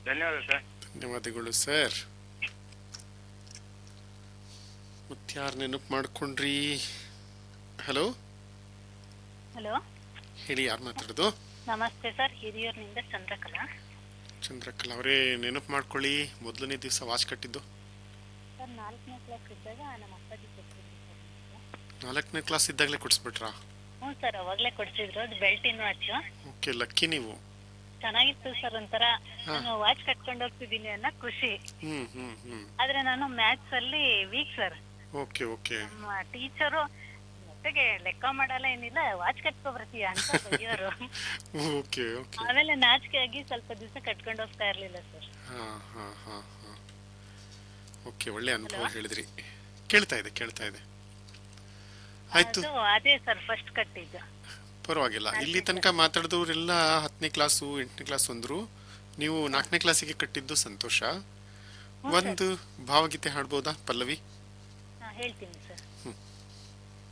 ಧನ್ಯವಾದ ಸರ್ ಧನ್ಯವಾದಗಳು ಸರ್ ಮತ್ತಾರು ನೆನಪು ಮಾಡ್ಕೊಂಡ್ರಿ ಹಲೋ ಹಲೋ ಹೇಳಿ ಯಾರು ಮಾತಾಡೋದು ನಮಸ್ತೆ ಸರ್ ಹಿರಿಯೂರಿನಿಂದ ಚಂದ್ರಕಲಾ ಚಂದ್ರಕಲಾ ಅವರೇ ನೆನಪು ಮಾಡ್ಕೊಳ್ಳಿ ಮೊದಲನೇ ದಿವಸ ವಾಚ್ ಕಟ್ಟಿದ್ದು ಸರ್ ನಾಲ್ಕನೇ ಕ್ಲಾಸ್ ಇದ್ದಾಗ ನಮ್ಮ ಅಪ್ಪಾಜಿ ಕೊಡ್ತಿದ್ರು ಸರ್ ನಮ್ಗೆ. ನಾಲ್ಕನೇ ಕ್ಲಾಸ್ ಇದ್ದಾಗಲೇ ಕೊಡಿಸ್ಬಿಟ್ರಾ ಹ್ಞೂ ಸರ್ ಅವಾಗಲೇ ಕೊಡ್ಸಿದ್ರು ಅದು ಬೆಲ್ಟಿನ ವಾಚು ಓಕೆ ಲಕ್ಕಿ ನೀವು ಚೆನ್ನಾಗಿತ್ತು ಸರ್ ಒಂಥರ ನಾನು ವಾಚ್ ಕಟ್ಕೊಂಡು ಹೋಗ್ತಿದ್ದೀನಿ ಅನ್ನೋ ಖುಷಿ ಹ್ಮ್ ಹ್ಮ್ ಹ್ಮ್ ಆದ್ರೆ ನಾನು ಮ್ಯಾಥ್ಸ್ ಅಲ್ಲಿ ವೀಕ್ ಸರ್ ಓಕೆ ಓಕೆ ನಮ್ಮ ಟೀಚರು ಜೊತೆಗೆ ಲೆಕ್ಕ ಮಾಡಲ್ಲ ಏನಿಲ್ಲ ವಾಚ್ ಕಟ್ಕೊ ಬರ್ತೀಯ ಅಂತ ಬೈಯೋರು ಓಕೆ ಓಕೆ ಆಮೇಲೆ ನಾಚಿಕೆ ಆಗಿ ಸ್ವಲ್ಪ ದಿವಸ ಕಟ್ಕೊಂಡು ಹೋಗ್ತಾ ಇರ್ಲಿಲ್ಲ ಸರ್ ಹಾ ಹಾ ಹಾ ಹಾ ಓಕೆ ಒಳ್ಳೆ ಅನುಭವ ಹೇಳಿದ್ರಿ ಕೇಳ್ತಾ ಇದೆ ಕೇಳ್ತಾ ಇದೆ ಆಯ್ತು ಅದು ಅದೇ ಸರ್ ಫಸ್ಟ್ ಕಟ್ಟಿದ್ದು ಪರವಾಗಿಲ್ಲ ಇಲ್ಲಿ ತನಕ ಮಾತಾಡಿದವರೆಲ್ಲ ಹತ್ತನೇ ಕ್ಲಾಸು ಎಂಟನೇ ಕ್ಲಾಸ್ ಅಂದ್ರು ನೀವು ನಾಲ್ಕನೇ ಕ್ಲಾಸಿಗೆ ಕಟ್ಟಿದ್ದು ಸಂತೋಷ ಒಂದು ಭಾವಗೀತೆ ಹಾಡ್ಬೋದಾ ಪಲ್ಲವಿ ಹಾ ಹೇಳ್ತೀನಿ ಸರ್ ಹ್ಮ್